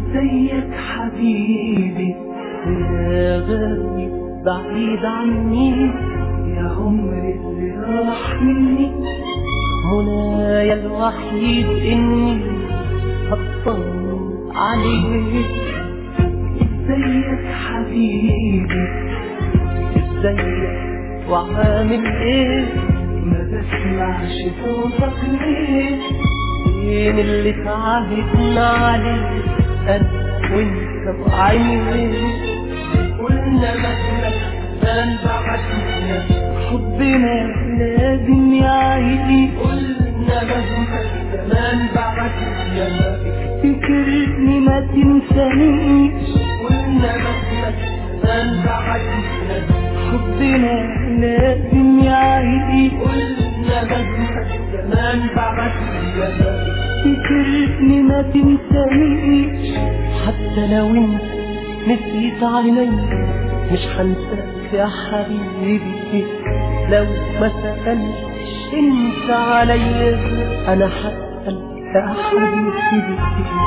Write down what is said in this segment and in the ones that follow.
ازيك حبيبي يا غالي بعيد عني يا عمري اللي راح مني منايا الوحيد اني هطمن عليك ازيك حبيبي ازيك وعامل ايه ما بسمعش صوتك ليه فين اللي تعهدنا عليه انا وانت وعينيك قلنا مهما كان بعدنا حبنا لازم يعيش قلنا مهما زمان بعدنا تفتكرني ما تنسانيش قلنا مهما زمان بعدنا حبنا لازم يعيش قلنا مهما زمان بعدنا تفتكرني ما تنسانيش حتى لو انت نسيت عيني مش هنساك يا حبيبي لو ما سألتش انت عليا انا هسأل يا حبيبي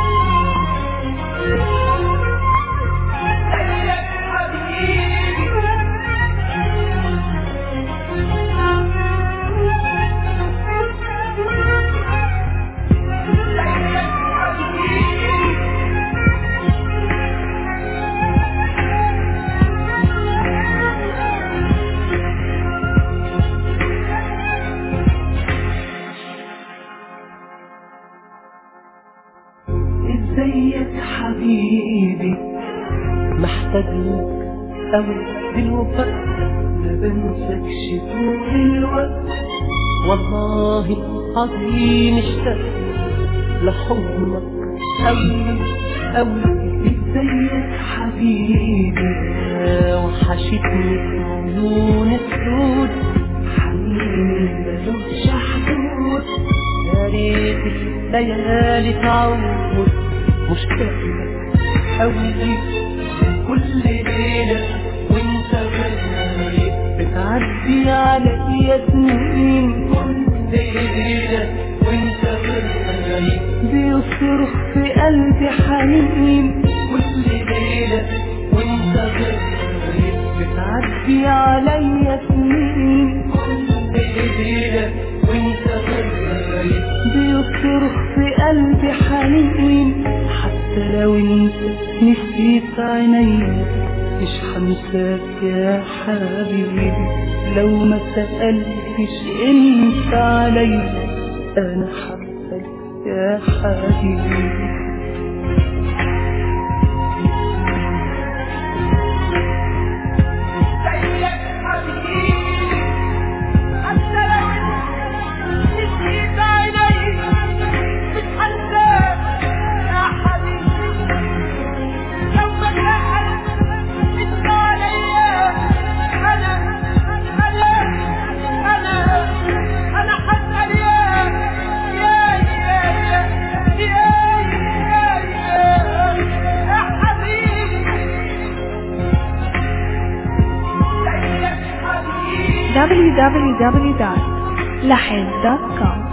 ازيك حبيبي محتاج لك أوي دلوقتي ما بنسكش طول الوقت والله العظيم اشتقت لحضنك أوي أوي ازيك حبيبي وحشتني عيون السود حنيني ملوش حدود يا ريت الليالي تعود مشتاق لك أوي كل ليلة وانت غايب بتعدي عليا سنين كل ليلة وانت غايب بيصرخ في قلبي حنين كل ليلة وانت غايب بتعدي عليا سنين كل ليلة وانت غايب بيصرخ في قلبي حنين حتى لو انت نسيت عيني مش هنساك يا حبيبي لو ما سألتش انت عليا انا حبك يا حبيبي www.lahid.com